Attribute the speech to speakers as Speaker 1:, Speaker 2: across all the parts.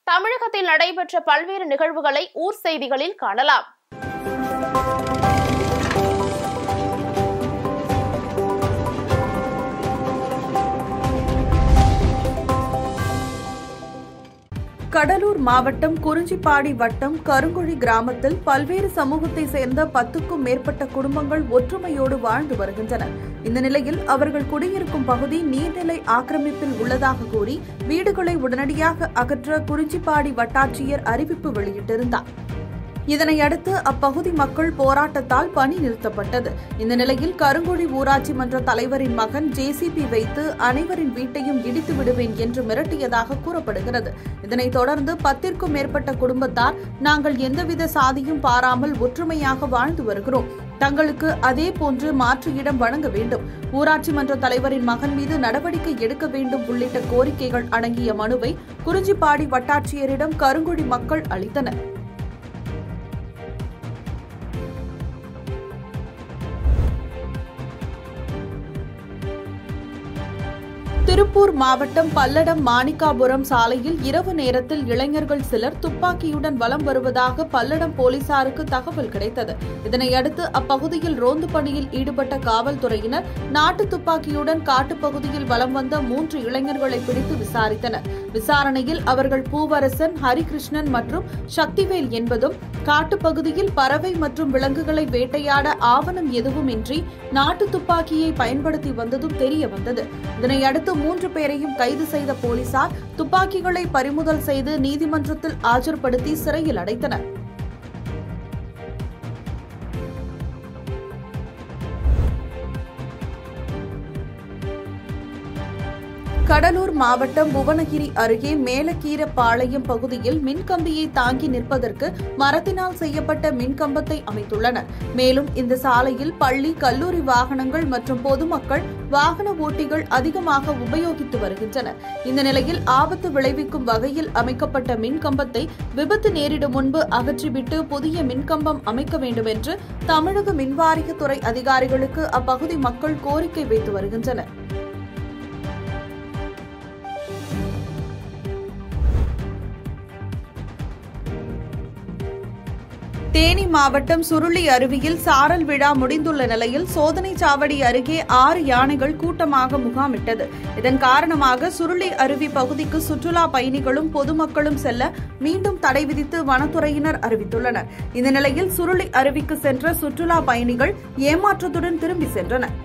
Speaker 1: தமிழகத்தில் நடைபெற்ற பல்வேறு நிகழ்வுகளை ஊர் செய்திகளில் காணலாம்
Speaker 2: கடலூர் மாவட்டம் குறிஞ்சிப்பாடி வட்டம் கருங்குழி கிராமத்தில் பல்வேறு சமூகத்தை சேர்ந்த பத்துக்கும் மேற்பட்ட குடும்பங்கள் ஒற்றுமையோடு வாழ்ந்து வருகின்றன இந்த நிலையில் அவர்கள் குடியிருக்கும் பகுதி நீர்நிலை ஆக்கிரமிப்பில் உள்ளதாக கூறி வீடுகளை உடனடியாக அகற்ற குறிஞ்சிப்பாடி வட்டாட்சியர் அறிவிப்பு வெளியிட்டிருந்தார் இதனையடுத்து அப்பகுதி மக்கள் போராட்டத்தால் பணி நிறுத்தப்பட்டது இந்த நிலையில் கருங்குழி ஊராட்சி மன்ற தலைவரின் மகன் ஜேசிபி வைத்து அனைவரின் வீட்டையும் இடித்து விடுவேன் என்று மிரட்டியதாக கூறப்படுகிறது இதனைத் தொடர்ந்து பத்திற்கும் மேற்பட்ட குடும்பத்தார் நாங்கள் எந்தவித சாதியும் பாராமல் ஒற்றுமையாக வாழ்ந்து வருகிறோம் தங்களுக்கு அதே போன்று மாற்று இடம் வழங்க வேண்டும் ஊராட்சி மன்ற தலைவரின் மகன் மீது நடவடிக்கை எடுக்க வேண்டும் உள்ளிட்ட கோரிக்கைகள் அடங்கிய மனுவை குறிஞ்சிப்பாடி வட்டாட்சியரிடம் கருங்குழி மக்கள் அளித்தனர் திருப்பூர் மாவட்டம் பல்லடம் மாணிக்காபுரம் சாலையில் இரவு நேரத்தில் இளைஞர்கள் சிலர் துப்பாக்கியுடன் வலம் வருவதாக பல்லடம் போலீசாருக்கு தகவல் கிடைத்தது இதனையடுத்து அப்பகுதியில் ரோந்து பணியில் ஈடுபட்ட காவல்துறையினர் நாட்டு துப்பாக்கியுடன் காட்டுப்பகுதியில் வலம் வந்த மூன்று இளைஞர்களை பிடித்து விசாரித்தனர் விசாரணையில் அவர்கள் பூவரசன் ஹரிகிருஷ்ணன் மற்றும் சக்திவேல் என்பதும் காட்டுப்பகுதியில் பறவை மற்றும் விலங்குகளை வேட்டையாட ஆவணம் எதுவுமின்றி நாட்டு துப்பாக்கியை பயன்படுத்தி வந்ததும் தெரிய வந்தது இதனையடுத்து மூன்று பேரையும் கைது செய்த போலீசார் துப்பாக்கிகளை பறிமுதல் செய்து நீதிமன்றத்தில் ஆஜர்படுத்தி சிறையில் அடைத்தனர் கடலூர் மாவட்டம் புவனகிரி அருகே மேலக்கீரப்பாளையம் பகுதியில் மின்கம்பியை தாங்கி நிற்பதற்கு மரத்தினால் செய்யப்பட்ட மின்கம்பத்தை அமைத்துள்ளனர் மேலும் இந்த சாலையில் பள்ளி கல்லூரி வாகனங்கள் மற்றும் பொதுமக்கள் வாகன ஓட்டிகள் அதிகமாக உபயோகித்து வருகின்றனர் இந்த நிலையில் ஆபத்து விளைவிக்கும் வகையில் அமைக்கப்பட்ட மின்கம்பத்தை விபத்து நேரிடும் முன்பு அகற்றிவிட்டு புதிய மின்கம்பம் அமைக்க வேண்டும் என்று தமிழக மின்வாரியத்துறை அதிகாரிகளுக்கு அப்பகுதி மக்கள் கோரிக்கை வைத்து வருகின்றனர் தேனி மாவட்டம் சுருளி அருவியில் சாரல் விழா முடிந்துள்ள நிலையில் சோதனை சாவடி அருகே ஆறு யானைகள் கூட்டமாக முகாமிட்டது இதன் காரணமாக சுருளி அருவி பகுதிக்கு சுற்றுலா பயணிகளும் பொதுமக்களும் செல்ல மீண்டும் தடை விதித்து வனத்துறையினர் அறிவித்துள்ளனர் இந்த நிலையில் சுருளி அருவிக்கு சென்ற சுற்றுலா பயணிகள் ஏமாற்றத்துடன் திரும்பி சென்றனர்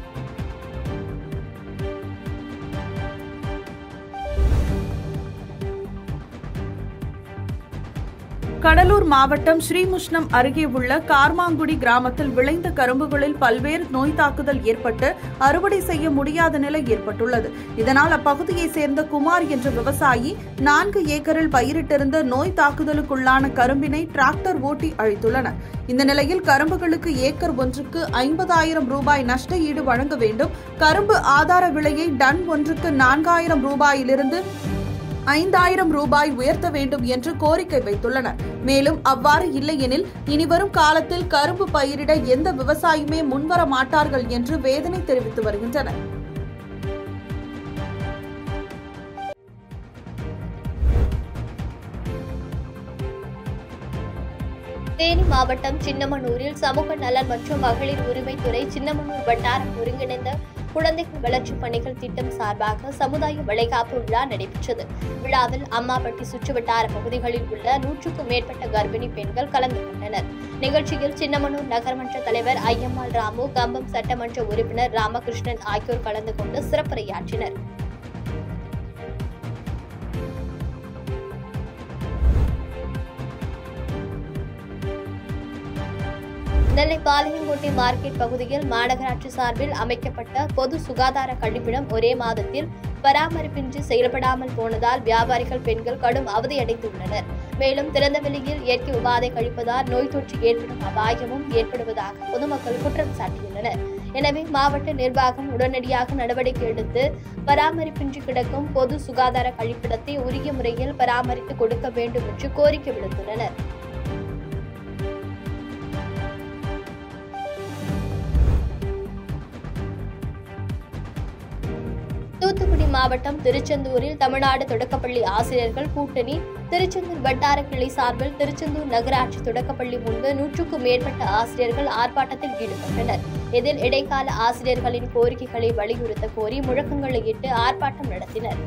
Speaker 2: கடலூர் மாவட்டம் ஸ்ரீமுஷ்ணம் அருகே உள்ள கார்மாங்குடி கிராமத்தில் விளைந்த கரும்புகளில் பல்வேறு நோய் தாக்குதல் ஏற்பட்டு அறுவடை செய்ய முடியாத நிலை ஏற்பட்டுள்ளது இதனால் அப்பகுதியைச் சேர்ந்த குமார் என்ற விவசாயி நான்கு ஏக்கரில் பயிரிட்டிருந்த நோய் தாக்குதலுக்குள்ளான கரும்பினை டிராக்டர் ஓட்டி அழித்துள்ளனர் இந்த நிலையில் கரும்புகளுக்கு ஏக்கர் ஒன்றுக்கு ஐம்பதாயிரம் ரூபாய் நஷ்ட ஈடு வழங்க வேண்டும் கரும்பு ஆதார விலையை டன் ஒன்றுக்கு நான்காயிரம் ரூபாயிலிருந்து ஐந்தாயிரம் ரூபாய் உயர்த்த வேண்டும் என்று கோரிக்கை வைத்துள்ளனர் மேலும் அவ்வாறு இல்லையெனில் இனிவரும் காலத்தில் கரும்பு பயிரிட எந்த விவசாயியுமே முன்வர மாட்டார்கள் என்று வேதனை தெரிவித்து வருகின்றனர்
Speaker 3: தேனி மாவட்டம் சின்னமனூரில் சமூக நலன் மற்றும் மகளிர் உரிமைத்துறை சின்னமனூர் வட்டாரம் ஒருங்கிணைந்த குழந்தைகள் வளர்ச்சிப் பணிகள் திட்டம் சார்பாக சமுதாய வளைகாப்பு விழா நடைபெற்றது விழாவில் அம்மாபட்டி சுற்றுவட்டார பகுதிகளில் உள்ள நூற்றுக்கும் மேற்பட்ட கர்ப்பிணி பெண்கள் கலந்து கொண்டனர் நிகழ்ச்சியில் சின்னமனூர் நகர்மன்ற தலைவர் ஐயம்மாள் ராமு கம்பம் சட்டமன்ற உறுப்பினர் ராமகிருஷ்ணன் ஆகியோர் கலந்து கொண்டு சிறப்புரையாற்றினர் நெல்லை பாளையங்கோட்டை மார்க்கெட் பகுதியில் மாநகராட்சி சார்பில் அமைக்கப்பட்ட பொது சுகாதார கழிப்பிடம் ஒரே மாதத்தில் பராமரிப்பின்றி செயல்படாமல் போனதால் வியாபாரிகள் பெண்கள் கடும் அவதியடைந்துள்ளனர் மேலும் திறந்த வெளியில் இயற்கை உபாதை கழிப்பதால் நோய் தொற்று ஏற்படும் அபாயமும் ஏற்படுவதாக பொதுமக்கள் குற்றம் சாட்டியுள்ளனர் எனவே மாவட்ட நிர்வாகம் உடனடியாக நடவடிக்கை எடுத்து பராமரிப்பின்றி கிடக்கும் பொது சுகாதார கழிப்பிடத்தை உரிய முறையில் பராமரித்து கொடுக்க வேண்டும் என்று கோரிக்கை விடுத்துள்ளனர் தூத்துக்குடி மாவட்டம் திருச்செந்தூரில் தமிழ்நாடு தொடக்கப்பள்ளி ஆசிரியர்கள் கூட்டணி திருச்செந்தூர் வட்டார கிளை சார்பில் திருச்செந்தூர் நகராட்சி தொடக்கப்பள்ளி முன்பு நூற்றுக்கும் மேற்பட்ட ஆசிரியர்கள் ஆர்ப்பாட்டத்தில் ஈடுபட்டனர் இதில் இடைக்கால ஆசிரியர்களின் கோரிக்கைகளை வலியுறுத்த கோரி முழக்கங்களை இட்டு ஆர்ப்பாட்டம் நடத்தினர்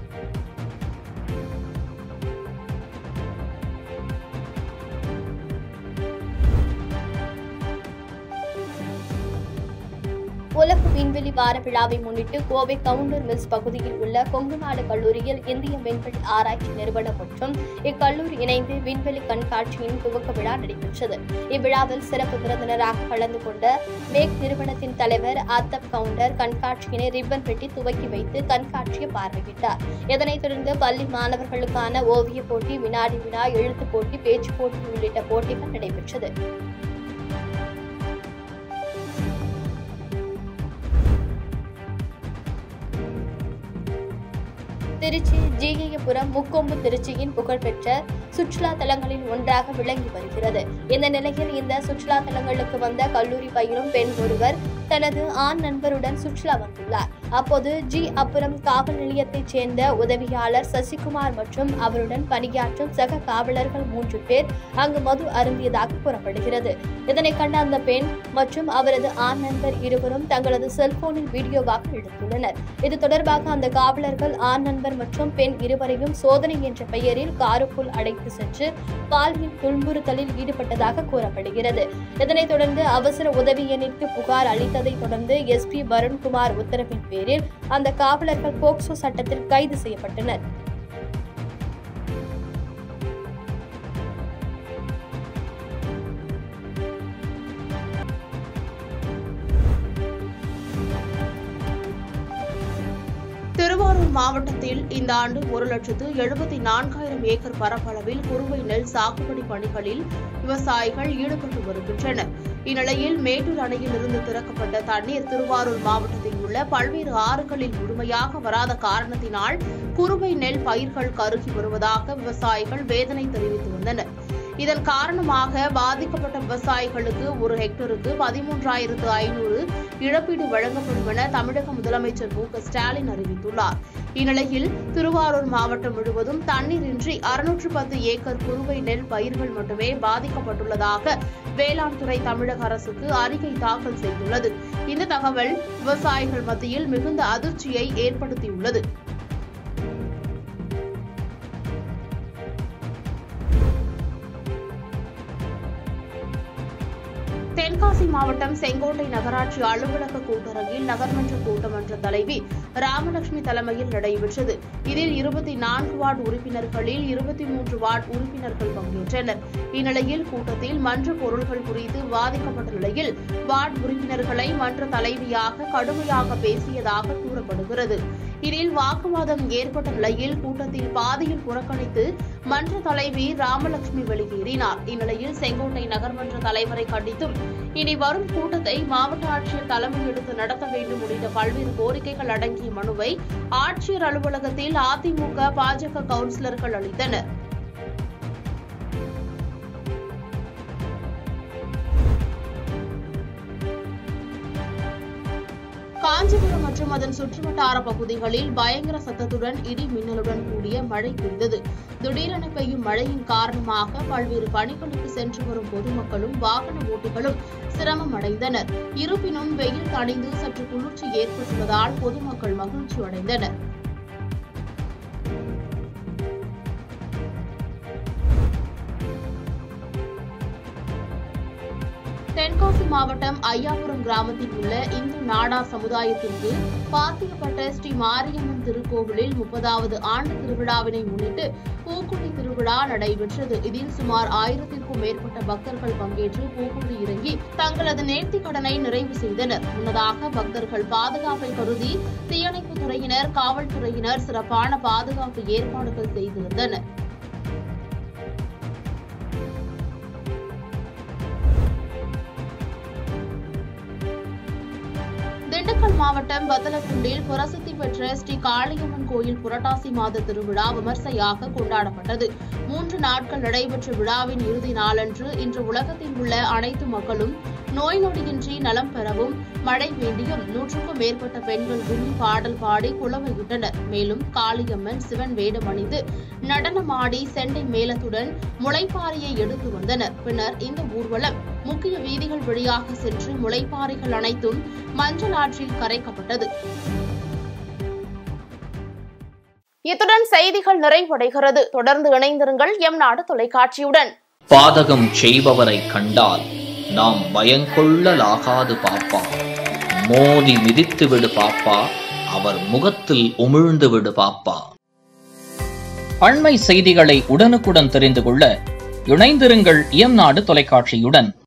Speaker 3: உலக விண்வெளி வார விழாவை முன்னிட்டு கோவை கவுண்டர் மில்ஸ் பகுதியில் உள்ள கொங்குநாடு கல்லூரியில் இந்திய விண்வெளி ஆராய்ச்சி நிறுவனம் மற்றும் இக்கல்லூரி இணைந்து விண்வெளி கண்காட்சியின் துவக்க விழா நடைபெற்றது இவ்விழாவில் சிறப்பு விருந்தினராக கலந்து கொண்ட மேக் நிறுவனத்தின் தலைவர் ஆத்தப் கவுண்டர் கண்காட்சியினை ரிப்பன் வெட்டி துவக்கி வைத்து கண்காட்சியை பார்வையிட்டார் இதனைத் தொடர்ந்து பள்ளி மாணவர்களுக்கான ஓவியப் போட்டி வினாடி வினா எழுத்துப் போட்டி பேச்சுப் போட்டி உள்ளிட்ட போட்டிகள் நடைபெற்றது திருச்சி ஜீயபுரம் முக்கொம்பு திருச்சியின் புகழ்பெற்ற சுற்றுலா தலங்களில் ஒன்றாக விளங்கி வருகிறது இந்த நிலையில் இந்த சுற்றுலா தலங்களுக்கு வந்த கல்லூரி பயிலும் பெண் ஒருவர் தனது ஆண் நண்பருடன் சுற்றுலா வந்துள்ளார் அப்போது ஜி அப்புறம் காவல் நிலையத்தைச் சேர்ந்த உதவியாளர் சசிகுமார் மற்றும் அவருடன் பணியாற்றும் சக காவலர்கள் மூன்று பேர் அங்கு மது அருந்தியதாக கூறப்படுகிறது இதனை கண்ட அந்த பெண் மற்றும் அவரது ஆண் நண்பர் இருவரும் தங்களது செல்போனில் வீடியோவாக எடுத்துள்ளனர் இது தொடர்பாக அந்த காவலர்கள் ஆண் நண்பர் மற்றும் பெண் இருவரையும் சோதனை என்ற பெயரில் காருக்குள் அடைத்து சென்று பாலியல் துன்புறுத்தலில் ஈடுபட்டதாக கூறப்படுகிறது இதனைத் தொடர்ந்து அவசர உதவி எண்ணிற்கு புகார் அளித்ததை தொடர்ந்து எஸ்பி வருண்குமார் உத்தரவின் பேரில் அந்த காவலர்கள் போக்சோ சட்டத்தில் கைது செய்யப்பட்டனர்
Speaker 1: திருவாரூர் மாவட்டத்தில் இந்த ஆண்டு ஒரு லட்சத்து எழுபத்தி நான்காயிரம் ஏக்கர் பரப்பளவில் குறுவை நெல் சாகுபடி பணிகளில் விவசாயிகள் ஈடுபட்டு வருகின்றனர் இந்நிலையில் மேட்டூர் அணையில் இருந்து திறக்கப்பட்ட தண்ணீர் திருவாரூர் மாவட்டத்தில் உள்ள பல்வேறு ஆறுகளில் முழுமையாக வராத காரணத்தினால் குறுவை நெல் பயிர்கள் கருகி வருவதாக விவசாயிகள் வேதனை தெரிவித்து வந்தனர் இதன் காரணமாக பாதிக்கப்பட்ட விவசாயிகளுக்கு ஒரு ஹெக்டருக்கு பதிமூன்றாயிரத்து ஐநூறு இழப்பீடு வழங்கப்படும் என தமிழக முதலமைச்சர் மு க ஸ்டாலின் அறிவித்துள்ளார் இந்நிலையில் திருவாரூர் மாவட்டம் முழுவதும் தண்ணீரின்றி அறுநூற்று பத்து ஏக்கர் குறுவை நெல் பயிர்கள் மட்டுமே பாதிக்கப்பட்டுள்ளதாக வேளாண் துறை தமிழக அரசுக்கு அறிக்கை தாக்கல் செய்துள்ளது இந்த தகவல் விவசாயிகள் மத்தியில் மிகுந்த அதிர்ச்சியை ஏற்படுத்தியுள்ளது தென்காசி மாவட்டம் செங்கோட்டை நகராட்சி அலுவலக கூட்டரங்கில் நகர்மன்ற கூட்டமன்ற தலைவி ராமலட்சுமி தலைமையில் நடைபெற்றது இதில் இருபத்தி நான்கு வார்டு உறுப்பினர்களில் இருபத்தி மூன்று வார்டு உறுப்பினர்கள் பங்கேற்றனர் இந்நிலையில் கூட்டத்தில் மன்ற பொருள்கள் குறித்து விவாதிக்கப்பட்ட நிலையில் வார்டு உறுப்பினர்களை மன்ற தலைவியாக கடுமையாக பேசியதாக கூறப்படுகிறது இதில் வாக்குவாதம் ஏற்பட்ட நிலையில் கூட்டத்தில் பாதியில் புறக்கணித்து மன்ற தலைவி ராமலட்சுமி வெளியேறினார் இந்நிலையில் செங்கோட்டை நகர்மன்ற தலைவரை கண்டித்தும் இனி வரும் கூட்டத்தை மாவட்ட ஆட்சியர் தலைமை எடுத்து நடத்த வேண்டும் உள்ளிட்ட பல்வேறு கோரிக்கைகள் அடங்கிய மனுவை ஆட்சியர் அலுவலகத்தில் அதிமுக பாஜக கவுன்சிலர்கள் அளித்தனர் காஞ்சிபுரம் மற்றும் அதன் சுற்றுவட்டார பகுதிகளில் பயங்கர சத்தத்துடன் இடி மின்னலுடன் கூடிய மழை பெய்தது திடீரென பெய்யும் மழையின் காரணமாக பல்வேறு பணிகளுக்கு சென்று வரும் பொதுமக்களும் வாகன ஓட்டிகளும் சிரமம் அடைந்தனர் இருப்பினும் வெயில் தணிந்து சற்று குளிர்ச்சி ஏற்பட்டுள்ளதால் பொதுமக்கள் மகிழ்ச்சி அடைந்தனர் தென்காசி மாவட்டம் ஐயாபுரம் கிராமத்தில் உள்ள இந்து நாடா சமுதாயத்திற்கு பாத்தியப்பட்ட ஸ்ரீ மாரியம்மன் திருக்கோவிலில் முப்பதாவது ஆண்டு திருவிழாவினை முன்னிட்டு பூக்குழி திருவிழா நடைபெற்றது இதில் சுமார் ஆயிரத்திற்கும் மேற்பட்ட பக்தர்கள் பங்கேற்று பூக்குழி இறங்கி தங்களது நேர்த்திக் கடனை நிறைவு செய்தனர் முன்னதாக பக்தர்கள் பாதுகாப்பை கருதி தீயணைப்புத் துறையினர் காவல்துறையினர் சிறப்பான பாதுகாப்பு ஏற்பாடுகள் செய்திருந்தனர் திண்டுக்கல் மாவட்டம் பத்தலக்குண்டில் பிரசித்தி பெற்ற ஸ்ரீ காளியம்மன் கோயில் புரட்டாசி மாத திருவிழா விமர்சையாக கொண்டாடப்பட்டது மூன்று நாட்கள் நடைபெற்ற விழாவின் இறுதி நாளன்று இன்று உலகத்தில் உள்ள அனைத்து மக்களும் நோய் நொடியின்றி நலம் பெறவும் மழை வேண்டியும் நூற்றுக்கும் மேற்பட்ட பெண்கள் கும்மி பாடல் பாடி குளவையிட்டனர் மேலும் காளியம்மன் சிவன் வேடம் அணிந்து நடனமாடி செண்டை மேளத்துடன் முளைப்பாறையை எடுத்து வந்தனர் பின்னர் இந்த ஊர்வலம் முக்கிய வீதிகள் வழியாக சென்று முளைப்பாறைகள் அனைத்தும் மஞ்சள் ஆற்றில் கரைக்கப்பட்டது இத்துடன் செய்திகள் நிறைவடைகிறது தொடர்ந்து இணைந்திருங்கள் எம் நாடு தொலைக்காட்சியுடன்
Speaker 4: பாதகம் செய்பவரை கண்டால் நாம் பயங்கொள்ளலாகாது பாப்பா மோதி மிதித்து விடு பாப்பா அவர் முகத்தில் உமிழ்ந்து விடு பாப்பா அண்மை செய்திகளை உடனுக்குடன் தெரிந்து கொள்ள இணைந்திருங்கள் எம் நாடு தொலைக்காட்சியுடன்